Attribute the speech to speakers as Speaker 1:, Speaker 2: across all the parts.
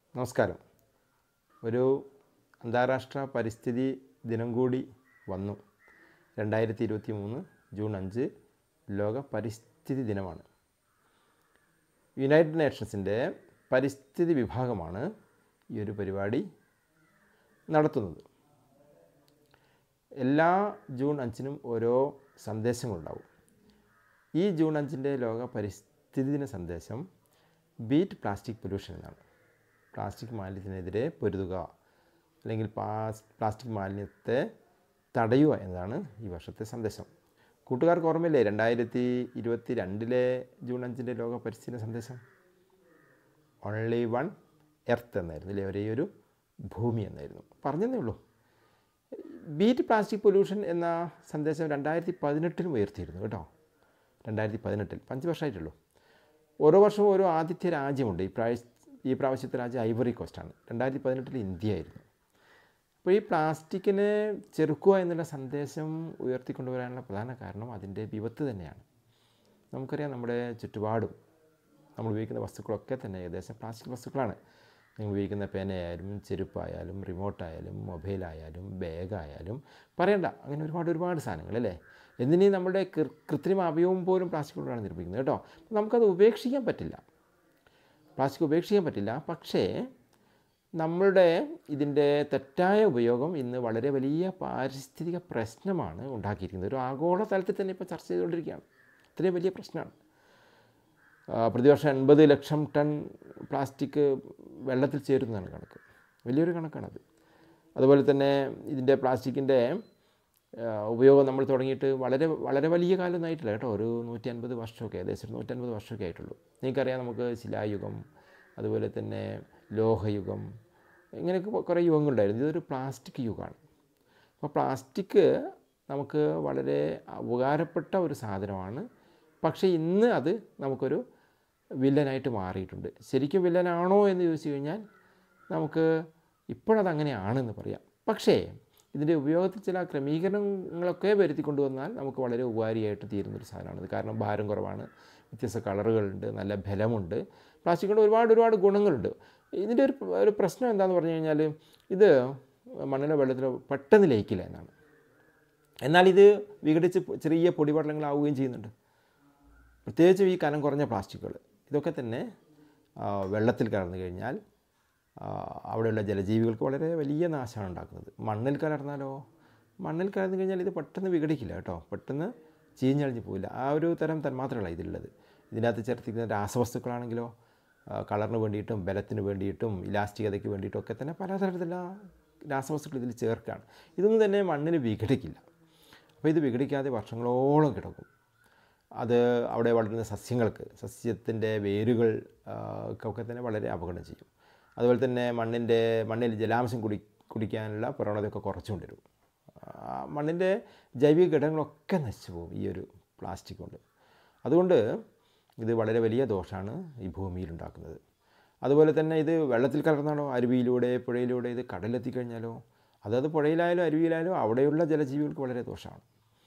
Speaker 1: നമസ്കാരം ഒരു അന്താരാഷ്ട്ര പരിസ്ഥിതി ദിനം കൂടി വന്നു രണ്ടായിരത്തി ഇരുപത്തി മൂന്ന് ജൂൺ അഞ്ച് ലോക പരിസ്ഥിതി ദിനമാണ് യുണൈറ്റഡ് നേഷൻസിൻ്റെ പരിസ്ഥിതി വിഭാഗമാണ് ഈ ഒരു പരിപാടി നടത്തുന്നത് എല്ലാ ജൂൺ അഞ്ചിനും ഓരോ സന്ദേശങ്ങളുണ്ടാവും ഈ ജൂൺ അഞ്ചിൻ്റെ ലോക പരിസ്ഥിതി ദിന സന്ദേശം ബീറ്റ് പ്ലാസ്റ്റിക് പൊല്യൂഷൻ എന്നാണ് പ്ലാസ്റ്റിക് മാലിന്യത്തിനെതിരെ പൊരുതുക അല്ലെങ്കിൽ പാസ് പ്ലാസ്റ്റിക് മാലിന്യത്തെ തടയുക എന്നതാണ് ഈ വർഷത്തെ സന്ദേശം കൂട്ടുകാർക്ക് ഓർമ്മയില്ലേ രണ്ടായിരത്തി ഇരുപത്തി രണ്ടിലെ ജൂൺ അഞ്ചിൻ്റെ ലോക പരിസ്ഥിതി സന്ദേശം ഓൺലി വൺ എർത്ത് എന്നായിരുന്നു അല്ലേ ഒരേ ഒരു ഭൂമി എന്നായിരുന്നു പറഞ്ഞതേ ഉള്ളൂ ബീറ്റ് പ്ലാസ്റ്റിക് പൊല്യൂഷൻ എന്ന സന്ദേശം രണ്ടായിരത്തി പതിനെട്ടിലും ഉയർത്തിയിരുന്നു കേട്ടോ രണ്ടായിരത്തി പതിനെട്ടിൽ അഞ്ച് വർഷമായിട്ടുള്ളൂ ഓരോ വർഷവും ഓരോ ആതിഥ്യ രാജ്യമുണ്ട് ഈ പ്രാവശ്യ ഈ പ്രാവശ്യത്തെ രാജ്യം ഐവറി കോസ്റ്റാണ് രണ്ടായിരത്തി പതിനെട്ടിൽ ഇന്ത്യ ആയിരുന്നു അപ്പോൾ ഈ പ്ലാസ്റ്റിക്കിനെ ചെറുക്കുക എന്നുള്ള സന്ദേശം ഉയർത്തിക്കൊണ്ടുവരാനുള്ള പ്രധാന കാരണം അതിൻ്റെ വിപത്ത് തന്നെയാണ് നമുക്കറിയാം നമ്മുടെ ചുറ്റുപാടും നമ്മൾ ഉപയോഗിക്കുന്ന വസ്തുക്കളൊക്കെ തന്നെ ഏകദേശം പ്ലാസ്റ്റിക് വസ്തുക്കളാണ് നിങ്ങൾ ഉപയോഗിക്കുന്ന പേനയായാലും ചെരുപ്പായാലും റിമോട്ടായാലും മൊബൈലായാലും ബാഗായാലും പറയണ്ട അങ്ങനെ ഒരുപാട് ഒരുപാട് സാധനങ്ങൾ അല്ലേ എന്തിനീ നമ്മുടെ കൃ- കൃത്രിമ അവയവം പോലും പ്ലാസ്റ്റിക് കൊണ്ടാണ് നിർമ്മിക്കുന്നത് കേട്ടോ നമുക്കത് ഉപേക്ഷിക്കാൻ പറ്റില്ല പ്ലാസ്റ്റിക് ഉപേക്ഷിക്കാൻ പറ്റില്ല പക്ഷേ നമ്മളുടെ ഇതിൻ്റെ തെറ്റായ ഉപയോഗം ഇന്ന് വളരെ വലിയ പാരിസ്ഥിതിക പ്രശ്നമാണ് ഉണ്ടാക്കിയിരിക്കുന്നത് ഒരു ആഗോള തലത്തിൽ തന്നെ ഇപ്പോൾ ചർച്ച ചെയ്തുകൊണ്ടിരിക്കുകയാണ് ഇത്രയും വലിയ പ്രശ്നമാണ് ആ, പ്രതിവർഷം എൺപത് ലക്ഷം ടൺ പ്ലാസ്റ്റിക് വെള്ളത്തിൽ ചേരുന്നതാണ് കണക്ക് വലിയൊരു കണക്കാണത് അതുപോലെ തന്നെ ഇതിൻ്റെ പ്ലാസ്റ്റിക്കിൻ്റെ ആ, ഉപയോഗം നമ്മൾ തുടങ്ങിയിട്ട് വളരെ വളരെ വലിയ കാലമൊന്നും ആയിട്ടില്ല കേട്ടോ ഒരു നൂറ്റി അൻപത് വർഷമൊക്കെ ഏകദേശം ഒരു നൂറ്റൻപത് വർഷമൊക്കെ ആയിട്ടുള്ളൂ നിങ്ങൾക്കറിയാം നമുക്ക് ശിലായുഗം അതുപോലെ തന്നെ ലോഹയുഗം ഇങ്ങനെയൊക്കെ കുറേ യുഗങ്ങളുണ്ടായിരുന്നു ഇതൊരു പ്ലാസ്റ്റിക് യുഗമാണ് അപ്പോൾ പ്ലാസ്റ്റിക് നമുക്ക് വളരെ ഉപകാരപ്പെട്ട ഒരു സാധനമാണ് പക്ഷേ ഇന്ന് അത് നമുക്കൊരു വില്ലനായിട്ട് മാറിയിട്ടുണ്ട് ശരിക്കും വില്ലനാണോ എന്ന് ചോദിച്ചു കഴിഞ്ഞാൽ നമുക്ക് ഇപ്പോഴത് അങ്ങനെയാണെന്ന് പറയാം പക്ഷേ ഇതിൻ്റെ ഉപയോഗത്തിൽ ചില ക്രമീകരണങ്ങളൊക്കെ വരുത്തി കൊണ്ടുവന്നാൽ നമുക്ക് വളരെ ഉപകാരിയായിട്ട് തീരുന്നൊരു സാധനമാണിത് കാരണം ഭാരം കുറവാണ് വ്യത്യസ്ത കളറുകളുണ്ട് നല്ല ബലമുണ്ട് പ്ലാസ്റ്റിക് കൊണ്ട് ഒരുപാട് ഒരുപാട് ഗുണങ്ങളുണ്ട് ഇതിൻ്റെ ഒരു ഒരു പ്രശ്നം എന്താണെന്ന് പറഞ്ഞു കഴിഞ്ഞാൽ ഇത് മണ്ണിലോ വെള്ളത്തിലോ പെട്ടെന്ന് ലയിക്കില്ല എന്നാണ് എന്നാൽ ഇത് വിഘടിച്ച് ചെറിയ പൊടിപടലങ്ങളാവുകയും ചെയ്യുന്നുണ്ട് പ്രത്യേകിച്ചും ഈ കനം കുറഞ്ഞ പ്ലാസ്റ്റിക്കുകൾ ഇതൊക്കെ തന്നെ ആ, വെള്ളത്തിൽ കലർന്നു കഴിഞ്ഞാൽ ആ, അവിടെയുള്ള ജലജീവികൾക്ക് വളരെ വലിയ നാശമാണ് ഉണ്ടാക്കുന്നത് മണ്ണിൽ കലർന്നാലോ മണ്ണിൽ കലർന്നു കഴിഞ്ഞാൽ ഇത് പെട്ടെന്ന് വിഘടിക്കില്ല കേട്ടോ പെട്ടെന്ന് ചീഞ്ഞളിഞ്ഞ് പോവില്ല ആ ഒരു തരം തന്മാത്രകളാണ് ഇതിലുള്ളത് ഇതിനകത്ത് ചേർത്തിരിക്കുന്ന രാസവസ്തുക്കളാണെങ്കിലോ ആ, കളറിന് വേണ്ടിയിട്ടും ബലത്തിന് വേണ്ടിയിട്ടും ഇലാസ്റ്റികതയ്ക്ക് വേണ്ടിയിട്ടും ഒക്കെ തന്നെ പലതരത്തിലുള്ള രാസവസ്തുക്കൾ ഇതിൽ ചേർക്കുകയാണ് ഇതൊന്നും തന്നെ മണ്ണിന് വിഘടിക്കില്ല അപ്പോൾ ഇത് വിഘടിക്കാതെ വർഷങ്ങളോളം കിടക്കും അത് അവിടെ വളരുന്ന സസ്യങ്ങൾക്ക് സസ്യത്തിൻ്റെ വേരുകൾ ആ, ഒക്കെ തന്നെ വളരെ അപകടം ചെയ്യും അതുപോലെ തന്നെ മണ്ണിൻ്റെ മണ്ണിൽ ജലാംശം കുടി കുടിക്കാനുള്ള പ്രവണതയൊക്കെ കുറച്ചുകൊണ്ടിരും ആ, മണ്ണിൻ്റെ ജൈവിക ഘടകങ്ങളൊക്കെ നശിച്ചു പോകും ഈ ഒരു പ്ലാസ്റ്റിക് കൊണ്ട് അതുകൊണ്ട് ഇത് വളരെ വലിയ ദോഷമാണ് ഈ ഭൂമിയിൽ ഉണ്ടാക്കുന്നത് അതുപോലെ തന്നെ ഇത് വെള്ളത്തിൽ കലർന്നാലോ അരുവിയിലൂടെ പുഴയിലൂടെ ഇത് കടലെത്തിക്കഴിഞ്ഞാലോ അതത് പുഴയിലായാലും അരുവിയിലായാലും അവിടെയുള്ള ജലജീവികൾക്ക് വളരെ ദോഷമാണ്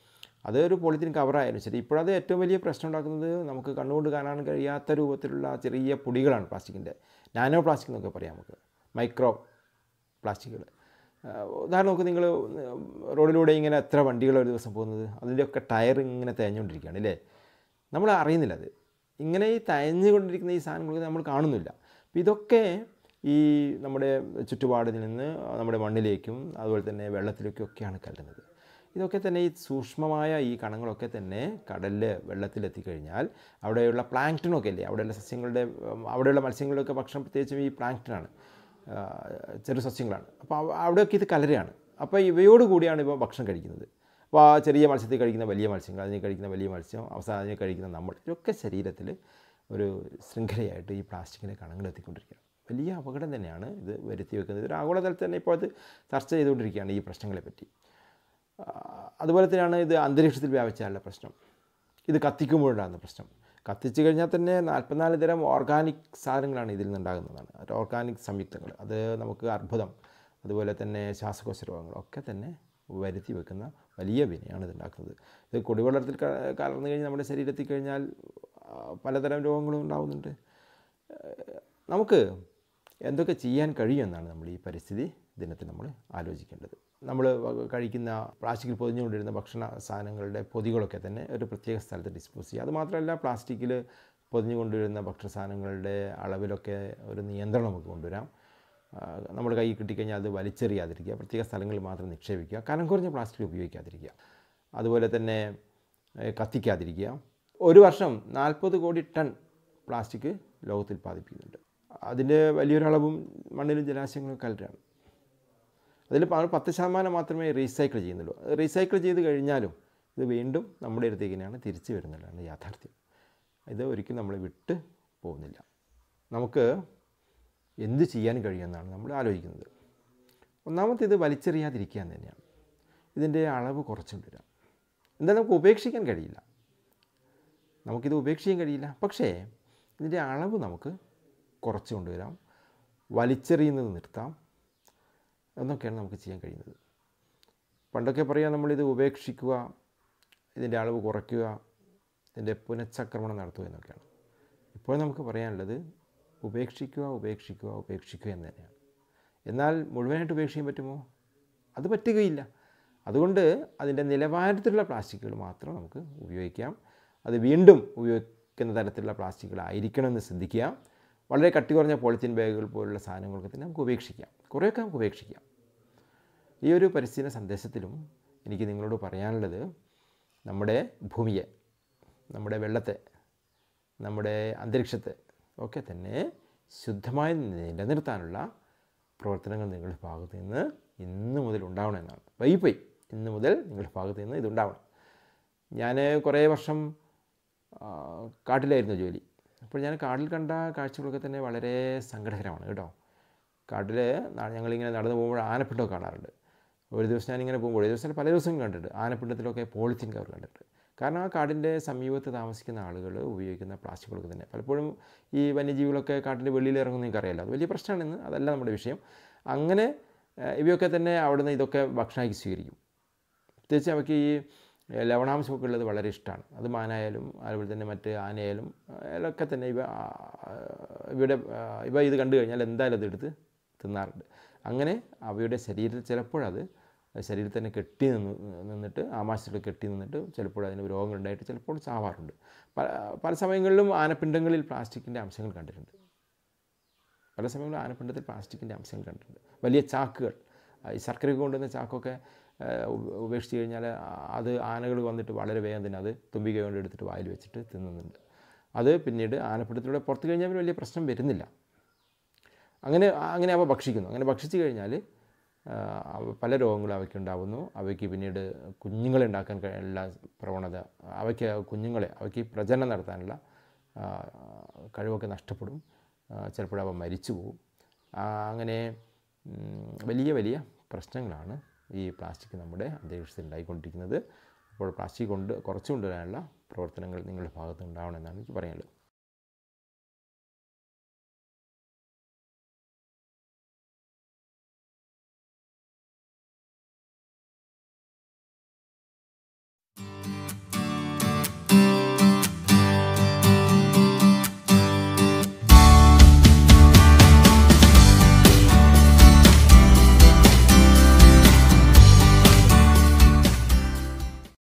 Speaker 1: അതൊരു പോളിത്തീൻ കവറായാലും ശരി ഇപ്പോഴത് ഏറ്റവും വലിയ പ്രശ്നം ഉണ്ടാക്കുന്നത് നമുക്ക് കണ്ണുകൊണ്ട് കാണാൻ കഴിയാത്ത രൂപത്തിലുള്ള ചെറിയ പൊടികളാണ് പ്ലാസ്റ്റിക്കിൻ്റെ നാനോ പ്ലാസ്റ്റിക് എന്നൊക്കെ പറയാം നമുക്ക് മൈക്രോ പ്ലാസ്റ്റിക്കുകൾ ഉദാഹരണം നോക്ക് നിങ്ങൾ റോഡിലൂടെ ഇങ്ങനെ എത്ര വണ്ടികൾ ഒരു ദിവസം പോകുന്നത് അതിൻ്റെയൊക്കെ ടയർ ഇങ്ങനെ തേഞ്ഞുകൊണ്ടിരിക്കുകയാണ് അല്ലേ നമ്മൾ അറിയുന്നില്ല അത് ഇങ്ങനെ ഈ തയഞ്ഞുകൊണ്ടിരിക്കുന്ന ഈ സാധനങ്ങളൊക്കെ നമ്മൾ കാണുന്നില്ല അപ്പോൾ ഇതൊക്കെ ഈ നമ്മുടെ ചുറ്റുപാടിൽ നിന്ന് നമ്മുടെ മണ്ണിലേക്കും അതുപോലെ തന്നെ വെള്ളത്തിലേക്കും ഒക്കെയാണ് കല്ലുന്നത് ഇതൊക്കെ തന്നെ ഈ സൂക്ഷ്മമായ ഈ കണങ്ങളൊക്കെ തന്നെ കടലിൽ വെള്ളത്തിലെത്തിക്കഴിഞ്ഞാൽ അവിടെയുള്ള പ്ലാങ്ക്ടനൊക്കെ അല്ലേ അവിടെയുള്ള സസ്യങ്ങളുടെ ഉം, അവിടെയുള്ള മത്സ്യങ്ങളുടെയൊക്കെ ഭക്ഷണം പ്രത്യേകിച്ചും ഈ പ്ലാങ്ക്ടനാണ് ആ, ചെറു സസ്യങ്ങളാണ് അപ്പോൾ അവ- അവിടെയൊക്കെ ഇത് കലരയാണ് അപ്പോൾ ഇവയോട് കൂടിയാണ് ഇവ ഭക്ഷണം കഴിക്കുന്നത് അപ്പോൾ ആ ചെറിയ മത്സ്യത്തിൽ കഴിക്കുന്ന വലിയ മത്സ്യങ്ങൾ അതിനെ കഴിക്കുന്ന വലിയ മത്സ്യം അവസാനം അതിനെ കഴിക്കുന്ന നമ്മൾ ഇതൊക്കെ ശരീരത്തിൽ ഒരു ശൃംഖലയായിട്ട് ഈ പ്ലാസ്റ്റിക്കിൻ്റെ കണങ്ങൾ എത്തിക്കൊണ്ടിരിക്കുകയാണ് വലിയ അപകടം തന്നെയാണ് ഇത് വരുത്തി വെക്കുന്നത് ഒരു ആഗോളതലത്തിൽ തന്നെ ഇപ്പോൾ അത് ചർച്ച ചെയ്തുകൊണ്ടിരിക്കുകയാണ് ഈ പ്രശ്നങ്ങളെപ്പറ്റി ആ, അതുപോലെ തന്നെയാണ് ഇത് അന്തരീക്ഷത്തിൽ വ്യാപിച്ചാലുള്ള പ്രശ്നം ഇത് കത്തിക്കുമ്പോഴുണ്ടാകുന്ന പ്രശ്നം കത്തിച്ചു കഴിഞ്ഞാൽ തന്നെ നാൽപ്പത്തിനാല് തരം ഓർഗാനിക് സാധനങ്ങളാണ് ഇതിൽ നിന്നുണ്ടാകുന്നതാണ് ഓർഗാനിക് സംയുക്തങ്ങൾ അത് നമുക്ക് അർബുദം അതുപോലെ തന്നെ ശ്വാസകോശ രോഗങ്ങളൊക്കെ തന്നെ വരുത്തി വെക്കുന്ന വലിയ വിനയാണ് ഇതുണ്ടാക്കുന്നത് ഇത് കുടിവെള്ളത്തിൽ ക- കലർന്നു കഴിഞ്ഞാൽ നമ്മുടെ ശരീരത്തിൽ കഴിഞ്ഞാൽ ആ, പലതരം രോഗങ്ങളും ഉണ്ടാകുന്നുണ്ട് നമുക്ക് എന്തൊക്കെ ചെയ്യാൻ കഴിയുമെന്നാണ് നമ്മൾ ഈ പരിസ്ഥിതി ദിനത്തിൽ നമ്മൾ ആലോചിക്കേണ്ടത് നമ്മൾ കഴിക്കുന്ന പ്ലാസ്റ്റിക്കിൽ പൊതിഞ്ഞുകൊണ്ടിരുന്ന ഭക്ഷണ സാധനങ്ങളുടെ പൊതികളൊക്കെ തന്നെ ഒരു പ്രത്യേക സ്ഥലത്ത് ഡിസ്പോസ് ചെയ്യുക അതുമാത്രമല്ല പ്ലാസ്റ്റിക്കിൽ പൊതിഞ്ഞുകൊണ്ടിരുന്ന ഭക്ഷണ സാധനങ്ങളുടെ അളവിലൊക്കെ ഒരു നിയന്ത്രണം നമുക്ക് കൊണ്ടുവരാം നമ്മുടെ കൈ കിട്ടിക്കഴിഞ്ഞാൽ അത് വലിച്ചെറിയാതിരിക്കുക പ്രത്യേക സ്ഥലങ്ങളിൽ മാത്രം നിക്ഷേപിക്കുക കനം കുറഞ്ഞ പ്ലാസ്റ്റിക് ഉപയോഗിക്കാതിരിക്കുക അതുപോലെ തന്നെ ഏഹ്, കത്തിക്കാതിരിക്കുക ഒരു വർഷം നാൽപ്പത് കോടി ടൺ പ്ലാസ്റ്റിക് ലോകത്തിൽ ഉൽപ്പാദിപ്പിക്കുന്നുണ്ട് അതിൻ്റെ വലിയൊരളവും മണ്ണിലും ജലാശയങ്ങളും കലരാണ് അതിൽ പ- പത്ത് ശതമാനം മാത്രമേ റീസൈക്കിൾ ചെയ്യുന്നുള്ളൂ റീസൈക്കിൾ ചെയ്ത് കഴിഞ്ഞാലും ഇത് വീണ്ടും നമ്മുടെ അടുത്തേക്ക് തന്നെയാണ് തിരിച്ചു വരുന്നുള്ളതാണ് യാഥാർത്ഥ്യം ഇത് ഒരിക്കലും നമ്മളെ വിട്ട് പോകുന്നില്ല നമുക്ക് എന്ത് ചെയ്യാൻ കഴിയുമെന്നാണ് നമ്മൾ ആലോചിക്കുന്നത് ഒന്നാമത്തെ ഇത് വലിച്ചെറിയാതിരിക്കുക എന്ന് തന്നെയാണ് ഇതിൻ്റെ അളവ് കുറച്ചുകൊണ്ടുവരാം എന്തായാലും നമുക്ക് ഉപേക്ഷിക്കാൻ കഴിയില്ല നമുക്കിത് ഉപേക്ഷിക്കാൻ കഴിയില്ല പക്ഷേ ഇതിൻ്റെ അളവ് നമുക്ക് കുറച്ച് കൊണ്ടുവരാം വലിച്ചെറിയുന്നത് നിർത്താം എന്നൊക്കെയാണ് നമുക്ക് ചെയ്യാൻ കഴിയുന്നത് പണ്ടൊക്കെ പറയാം നമ്മളിത് ഉപേക്ഷിക്കുക ഇതിൻ്റെ അളവ് കുറയ്ക്കുക ഇതിൻ്റെ പുനഃചക്രമണം നടത്തുക എന്നൊക്കെയാണ് ഇപ്പോൾ നമുക്ക് പറയാനുള്ളത് ഉപേക്ഷിക്കുക ഉപേക്ഷിക്കുക ഉപേക്ഷിക്കുക എന്ന് തന്നെയാണ് എന്നാൽ മുഴുവനായിട്ട് ഉപേക്ഷിക്കാൻ പറ്റുമോ അത് പറ്റുകയില്ല അതുകൊണ്ട് അതിൻ്റെ നിലവാരത്തിലുള്ള പ്ലാസ്റ്റിക്കുകൾ മാത്രം നമുക്ക് ഉപയോഗിക്കാം അത് വീണ്ടും ഉപയോഗിക്കുന്ന തരത്തിലുള്ള പ്ലാസ്റ്റിക്കുകളായിരിക്കണം എന്ന് ശ്രദ്ധിക്കുക വളരെ കട്ടി കുറഞ്ഞ പോളിത്തീൻ ബാഗുകൾ പോലുള്ള സാധനങ്ങളൊക്കെ തന്നെ നമുക്ക് ഉപേക്ഷിക്കാം കുറേയൊക്കെ നമുക്ക് ഉപേക്ഷിക്കാം ഈ ഒരു പരിസ്ഥിതി സന്ദേശത്തിലും എനിക്ക് നിങ്ങളോട് പറയാനുള്ളത് നമ്മുടെ ഭൂമിയെ നമ്മുടെ വെള്ളത്തെ നമ്മുടെ അന്തരീക്ഷത്തെ ഒക്കെ തന്നെ ശുദ്ധമായി നിലനിർത്താനുള്ള പ്രവർത്തനങ്ങൾ നിങ്ങളുടെ ഭാഗത്ത് നിന്ന് ഇന്ന് മുതൽ ഉണ്ടാവണം എന്നാണ് വൈകിപ്പോയി ഇന്ന് മുതൽ നിങ്ങളുടെ ഭാഗത്ത് നിന്ന് ഇതുണ്ടാവണം ഞാൻ കുറേ വർഷം ആ, കാട്ടിലായിരുന്നു ജോലി അപ്പോൾ ഞാൻ കാട്ടിൽ കണ്ട കാഴ്ചകളൊക്കെ തന്നെ വളരെ സങ്കടകരമാണ് കേട്ടോ കാട്ടിൽ ഞങ്ങളിങ്ങനെ നടന്നു പോകുമ്പോൾ ആനപ്പിണ്ടമൊക്കെ കാണാറുണ്ട് ഒരു ദിവസം ഞാനിങ്ങനെ പോകുമ്പോൾ ഒരു ദിവസം അല്ല, പല ദിവസവും കണ്ടിട്ടുണ്ട് ആനപ്പിണ്ടത്തിലൊക്കെ പോളിത്തീൻ കവർ കണ്ടിട്ടുണ്ട് കാരണം ആ കാടിൻ്റെ സമീപത്ത് താമസിക്കുന്ന ആളുകൾ ഉപയോഗിക്കുന്ന പ്ലാസ്റ്റിക്കുകളൊക്കെ തന്നെ പലപ്പോഴും ഈ വന്യജീവികളൊക്കെ കാട്ടിൻ്റെ വെളിയിൽ ഇറങ്ങുന്ന നിങ്ങൾക്ക് അറിയാലോ അത് വലിയ പ്രശ്നമാണെന്ന് അതല്ല നമ്മുടെ വിഷയം അങ്ങനെ ഏഹ്, ഇവയൊക്കെ തന്നെ അവിടുന്ന് ഇതൊക്കെ ഭക്ഷണമാക്കി സ്വീകരിക്കും പ്രത്യേകിച്ച് അവയ്ക്ക് ഈ ഏഹ്, ലവണാംശമൊക്കെ ഉള്ളത് വളരെ ഇഷ്ടമാണ് അത് മാനായാലും അതുപോലെ തന്നെ മറ്റ് ആനയായാലും അതിലൊക്കെ തന്നെ ഇവ ആ, ഇവയുടെ ആ, ഇവ ഇത് കണ്ടു കഴിഞ്ഞാൽ എന്തായാലും അത് എടുത്ത് തിന്നാറുണ്ട് അങ്ങനെ അവയുടെ ശരീരത്തിൽ ചിലപ്പോഴത് ശരീരത്തിൽ തന്നെ കെട്ടി നിന്ന് നിന്നിട്ട് ആമാശത്തിൽ കെട്ടി നിന്നിട്ട് ചിലപ്പോൾ അതിന് രോഗങ്ങൾ ഉണ്ടായിട്ട് ചിലപ്പോൾ ചാവാറുണ്ട് പല പല സമയങ്ങളിലും ആനപ്പിണ്ടങ്ങളിൽ പ്ലാസ്റ്റിക്കിൻ്റെ അംശങ്ങൾ കണ്ടിട്ടുണ്ട് പല സമയങ്ങളിലും ആനപ്പിണ്ടത്തിൽ പ്ലാസ്റ്റിക്കിൻ്റെ അംശങ്ങൾ കണ്ടിട്ടുണ്ട് വലിയ ചാക്കുകൾ ആ, ഈ ശർക്കരയൊക്കെ കൊണ്ടുവന്ന ചാക്കൊക്കെ ആ, ഉപ- ഉപേക്ഷിച്ച് കഴിഞ്ഞാൽ അത് ആനകൾ വന്നിട്ട് വളരെ വേഗം തന്നെ അത് തുമ്പിക കൊണ്ട് എടുത്തിട്ട് വായിൽ വെച്ചിട്ട് തിന്നുന്നുണ്ട് അത് പിന്നീട് ആനപ്പിണ്ടത്തിലൂടെ പുറത്ത് കഴിഞ്ഞാൽ പിന്നെ വലിയ പ്രശ്നം വരുന്നില്ല അങ്ങനെ അങ്ങനെ അവ ഭക്ഷിക്കുന്നു അങ്ങനെ ഭക്ഷിച്ചു കഴിഞ്ഞാൽ ആ, അവ- പല രോഗങ്ങളും അവയ്ക്ക് ഉണ്ടാകുന്നു അവയ്ക്ക് പിന്നീട് കുഞ്ഞുങ്ങളെ ഉണ്ടാക്കാൻ കഴിയുള്ള പ്രവണത അവയ്ക്ക് കുഞ്ഞുങ്ങളെ അവയ്ക്ക് പ്രജനനം നടത്താനുള്ള ആ, കഴിവൊക്കെ നഷ്ടപ്പെടും ആ, ചിലപ്പോൾ അവ മരിച്ചു പോകും ആ, അങ്ങനെ ഉം, വലിയ വലിയ പ്രശ്നങ്ങളാണ് ഈ പ്ലാസ്റ്റിക് നമ്മുടെ അന്തരീക്ഷത്തിൽ ഉണ്ടായിക്കൊണ്ടിരിക്കുന്നത് അപ്പോൾ പ്ലാസ്റ്റിക് കൊണ്ട് കുറച്ചു കൊണ്ടുവരാനുള്ള പ്രവർത്തനങ്ങൾ നിങ്ങളുടെ ഭാഗത്ത് ഉണ്ടാവണമെന്നാണ് എനിക്ക് പറയാനുള്ളത്